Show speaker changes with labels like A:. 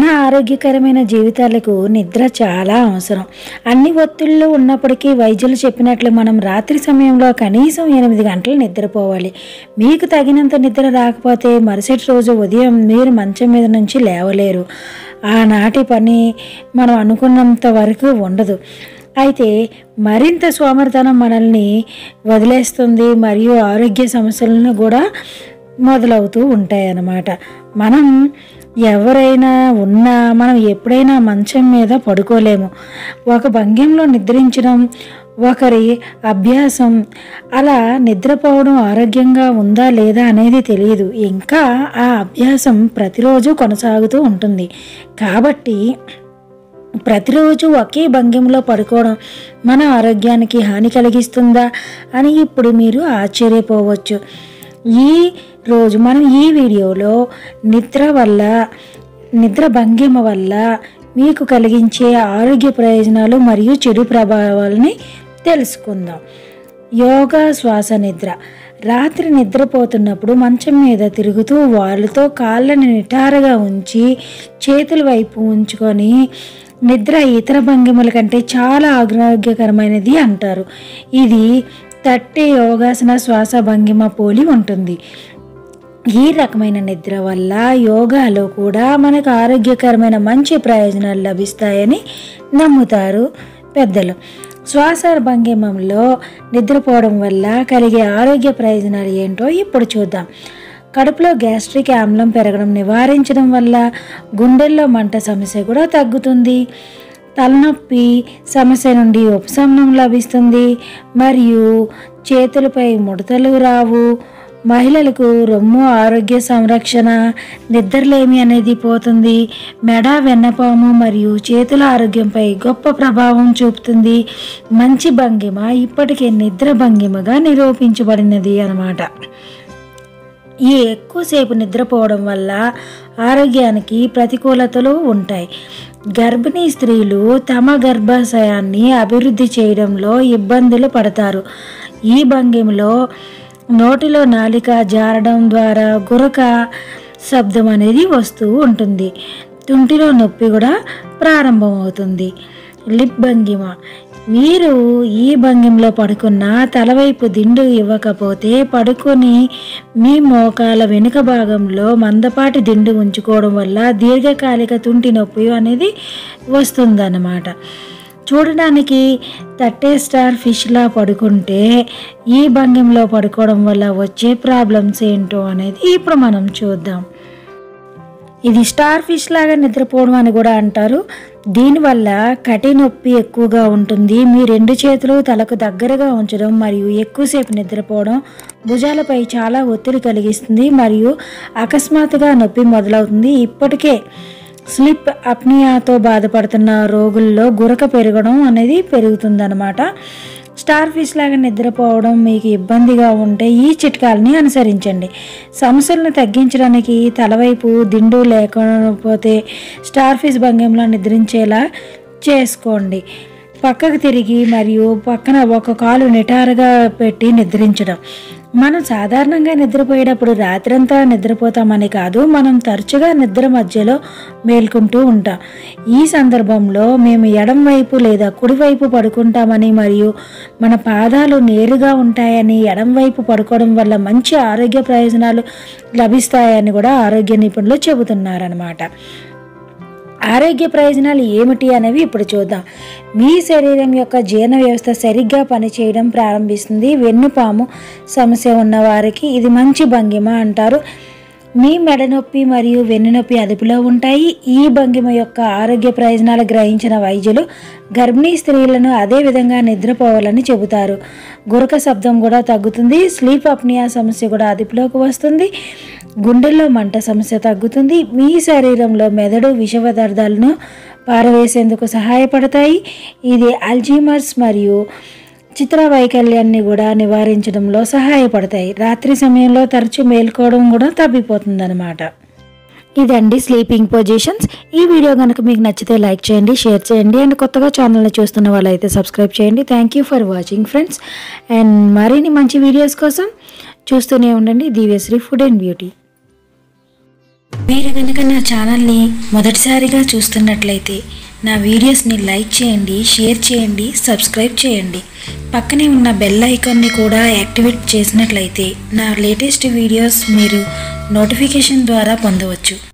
A: మన ఆరోగ్యకరమైన జీవితాలకు నిద్ర చాలా అవసరం అన్ని ఒత్తిళ్ళు ఉన్నప్పటికీ వైద్యులు చెప్పినట్లు మనం రాత్రి సమయంలో కనీసం ఎనిమిది గంటలు నిద్రపోవాలి మీకు తగినంత నిద్ర రాకపోతే మరుసటి రోజు ఉదయం మీరు మంచం మీద నుంచి లేవలేరు ఆనాటి పని మనం అనుకున్నంత వరకు ఉండదు అయితే మరింత సోమరితనం మనల్ని వదిలేస్తుంది మరియు ఆరోగ్య సమస్యలను కూడా మొదలవుతూ ఉంటాయి అన్నమాట మనం ఎవరైనా ఉన్నా మనం ఎప్పుడైనా మంచం మీద పడుకోలేము ఒక భంగ్యంలో నిద్రించడం ఒకరి అభ్యాసం అలా నిద్రపోవడం ఆరోగ్యంగా ఉందా లేదా అనేది తెలియదు ఇంకా ఆ అభ్యాసం ప్రతిరోజు కొనసాగుతూ ఉంటుంది కాబట్టి ప్రతిరోజు ఒకే భంగిమలో పడుకోవడం మన ఆరోగ్యానికి హాని కలిగిస్తుందా అని ఇప్పుడు మీరు ఆశ్చర్యపోవచ్చు ఈ రోజు మనం ఈ వీడియోలో నిద్ర వల్ల నిద్ర భంగిమ వల్ల మీకు కలిగించే ఆరోగ్య ప్రయోజనాలు మరియు చెడు ప్రభావాలని తెలుసుకుందాం యోగా శ్వాస నిద్ర రాత్రి నిద్రపోతున్నప్పుడు మంచం మీద తిరుగుతూ వాళ్ళతో కాళ్ళని నిటారుగా ఉంచి చేతుల వైపు ఉంచుకొని నిద్ర ఇతర భంగిమల కంటే చాలా ఆరోగ్యకరమైనది అంటారు ఇది తట్టే యోగాసన శ్వాస భంగిమ పోలి ఉంటుంది ఈ రకమైన నిద్ర వల్ల యోగాలో కూడా మనకు ఆరోగ్యకరమైన మంచి ప్రయోజనాలు లభిస్తాయని నమ్ముతారు పెద్దలు శ్వాస భంగిమంలో నిద్రపోవడం వల్ల కలిగే ఆరోగ్య ప్రయోజనాలు ఏంటో ఇప్పుడు చూద్దాం కడుపులో గ్యాస్ట్రిక్ ఆమ్లం పెరగడం నివారించడం వల్ల గుండెల్లో మంట సమస్య కూడా తగ్గుతుంది తలనొప్పి సమస్య నుండి ఉపశమనం లభిస్తుంది మరియు చేతులపై ముడతలు రావు మహిళలకు రొమ్ము ఆరోగ్య సంరక్షణ నిద్రలేమి అనేది పోతుంది మెడ వెన్నపాము మరియు చేతుల ఆరోగ్యంపై గొప్ప ప్రభావం చూపుతుంది మంచి భంగిమ ఇప్పటికే నిద్ర భంగిమగా నిరూపించబడినది అన్నమాట ఈ ఎక్కువసేపు నిద్రపోవడం వల్ల ఆరోగ్యానికి ప్రతికూలతలు ఉంటాయి గర్భిణీ స్త్రీలు తమ గర్భాశయాన్ని అభివృద్ధి చేయడంలో ఇబ్బందులు పడతారు ఈ భంగిమలో నోటిలో నాలిక జారడం ద్వారా గురక శబ్దం అనేది వస్తూ ఉంటుంది తుంటిలో నొప్పి కూడా ప్రారంభమవుతుంది లిప్ భంగిమ మీరు ఈ భంగిమలో పడుకున్న తలవైపు దిండు ఇవ్వకపోతే పడుకొని మీ మోకాల వెనుక భాగంలో మందపాటి దిండు ఉంచుకోవడం వల్ల దీర్ఘకాలిక తుంటి నొప్పి అనేది వస్తుందన్నమాట చూడడానికి తట్టే స్టార్ ఫిష్లా పడుకుంటే ఈ భంగిమలో పడుకోవడం వల్ల వచ్చే ప్రాబ్లమ్స్ ఏంటో అనేది ఇప్పుడు మనం చూద్దాం ఇది స్టార్ ఫిష్ లాగా నిద్రపోవడం అని కూడా అంటారు దీనివల్ల కటి నొప్పి ఎక్కువగా ఉంటుంది మీ రెండు చేతులు తలకు దగ్గరగా ఉంచడం మరియు ఎక్కువసేపు నిద్రపోవడం భుజాలపై చాలా ఒత్తిడి కలిగిస్తుంది మరియు అకస్మాత్తుగా నొప్పి మొదలవుతుంది ఇప్పటికే స్లిప్ అప్నియాతో బాధపడుతున్న రోగుల్లో గురక పెరగడం అనేది పెరుగుతుందన్నమాట స్టార్ ఫిష్ లాగా నిద్రపోవడం మీకు ఇబ్బందిగా ఉంటే ఈ చిట్కాలని అనుసరించండి సమస్యలను తగ్గించడానికి తలవైపు దిండు లేకపోతే స్టార్ ఫిష్ భంగిమలో నిద్రించేలా చేసుకోండి పక్కకు తిరిగి మరియు పక్కన ఒక కాలు నిటారుగా పెట్టి నిద్రించడం మనం సాధారణంగా నిద్రపోయేటప్పుడు రాత్రంతా నిద్రపోతామని కాదు మనం తరచుగా నిద్ర మధ్యలో మేల్కుంటూ ఉంటాం ఈ సందర్భంలో మేము ఎడం వైపు లేదా కుడివైపు పడుకుంటామని మరియు మన పాదాలు నేరుగా ఉంటాయని ఎడం వైపు పడుకోవడం వల్ల మంచి ఆరోగ్య ప్రయోజనాలు లభిస్తాయని కూడా ఆరోగ్య నిపుణులు చెబుతున్నారనమాట ఆరోగ్య ప్రయోజనాలు ఏమిటి అనేవి ఇప్పుడు చూద్దాం మీ శరీరం యొక్క జీర్ణ వ్యవస్థ సరిగ్గా పనిచేయడం ప్రారంభిస్తుంది వెన్నుపాము సమస్య ఉన్న వారికి ఇది మంచి భంగిమ అంటారు మీ మెడ నొప్పి మరియు వెన్నునొప్పి అదుపులో ఉంటాయి ఈ భంగిమ యొక్క ఆరోగ్య ప్రయోజనాలు గ్రహించిన వైద్యులు గర్భిణీ స్త్రీలను అదే విధంగా నిద్రపోవాలని చెబుతారు గురక శబ్దం కూడా తగ్గుతుంది స్లీప్ అప్నియా సమస్య కూడా అదుపులోకి వస్తుంది గుండెల్లో మంట సమస్య తగ్గుతుంది మీ శరీరంలో మెదడు విష పదార్థాలను పారవేసేందుకు సహాయపడతాయి ఇది అల్జీమర్స్ మరియు చిత్ర వైకల్యాన్ని కూడా నివారించడంలో సహాయపడతాయి రాత్రి సమయంలో తరచు మేల్కోవడం కూడా తప్పిపోతుందన్నమాట ఇదండి స్లీపింగ్ పొజిషన్స్ ఈ వీడియో కనుక మీకు నచ్చితే లైక్ చేయండి షేర్ చేయండి అండ్ కొత్తగా ఛానల్ని చూస్తున్న వాళ్ళైతే సబ్స్క్రైబ్ చేయండి thank you for watching friends and మరిన్ని మంచి వీడియోస్ కోసం చూస్తూనే ఉండండి దివ్యశ్రీ ఫుడ్ అండ్ బ్యూటీ మీరు కనుక నా ఛానల్ని మొదటిసారిగా చూస్తున్నట్లయితే నా వీడియోస్ని లైక్ చేయండి షేర్ చేయండి సబ్స్క్రైబ్ చేయండి పక్కనే ఉన్న బెల్ ఐకాన్ని కూడా యాక్టివేట్ చేసినట్లయితే నా లేటెస్ట్ వీడియోస్ మీరు నోటిఫికేషన్ ద్వారా పొందవచ్చు